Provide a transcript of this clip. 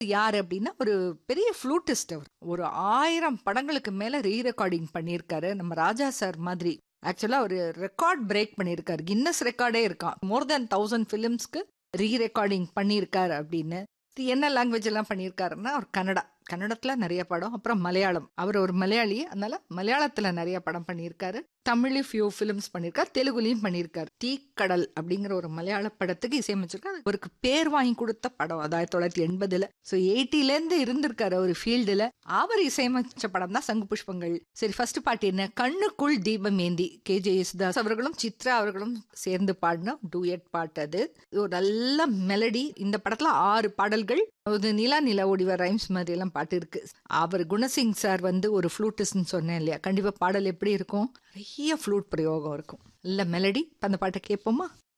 யார் அப்படின்னா ஒரு பெரிய ஃப்ளூட்டிஸ்ட் அவர் ஒரு ஆயிரம் படங்களுக்கு மேல ரீ ரெக்கார்டிங் பண்ணியிருக்காரு நம்ம ராஜா சார் மாதிரி ஆக்சுவலா ஒரு ரெக்கார்ட் பிரேக் பண்ணியிருக்காரு கின்னஸ் ரெக்கார்டே இருக்கான் மோர் தென் தௌசண்ட் ஃபிலிம்ஸ்க்கு ரீ ரெக்கார்டிங் பண்ணியிருக்காரு அப்படின்னு இது என்ன லாங்குவேஜ் எல்லாம் பண்ணியிருக்காருன்னா அவர் கன்னடா கன்னடத்துல நிறைய படம் அப்புறம் மலையாளம் அவர் ஒரு மலையாளி அதனால மலையாளத்துல நிறைய படம் பண்ணியிருக்காரு தமிழ்லயும் ஃபியூ ஃபிலிம்ஸ் பண்ணியிருக்காரு தெலுங்குலயும் பண்ணியிருக்காரு தீக்கடல் அப்படிங்கிற ஒரு மலையாள படத்துக்கு இசையமைச்சிருக்காரு அவருக்கு பேர் வாங்கி கொடுத்த படம் அது ஆயிரத்தி தொள்ளாயிரத்தி எண்பதுல ஸோ எயிட்டிலேருந்து இருந்திருக்காரு ஒரு ஃபீல்டுல அவர் இசையமைச்ச படம் தான் சங்கு புஷ்பங்கள் சரி ஃபர்ஸ்ட் பாட்டு என்ன கண்ணுக்குள் தீபம் ஏந்தி கே ஜே யேசுதாஸ் அவர்களும் சித்ரா அவர்களும் சேர்ந்து பாடின டூயட் பாட்டு அது இது ஒரு நல்ல மெலடி இந்த படத்துல ஆறு பாடல்கள் ஒரு நிலா நிலா ஓடிவ ரைம்ஸ் மாதிரி எல்லாம் பாட்டு இருக்கு அவர் குணசிங் சார் வந்து ஒரு ஃப்ளூட்டிஸ்ட்னு சொன்னேன் இல்லையா கண்டிப்பா பாடல் எப்படி இருக்கும் நிறைய ஃப்ளூட் பிரயோகம் இருக்கும் நல்ல மெலடி அந்த பாட்டை கேட்போமா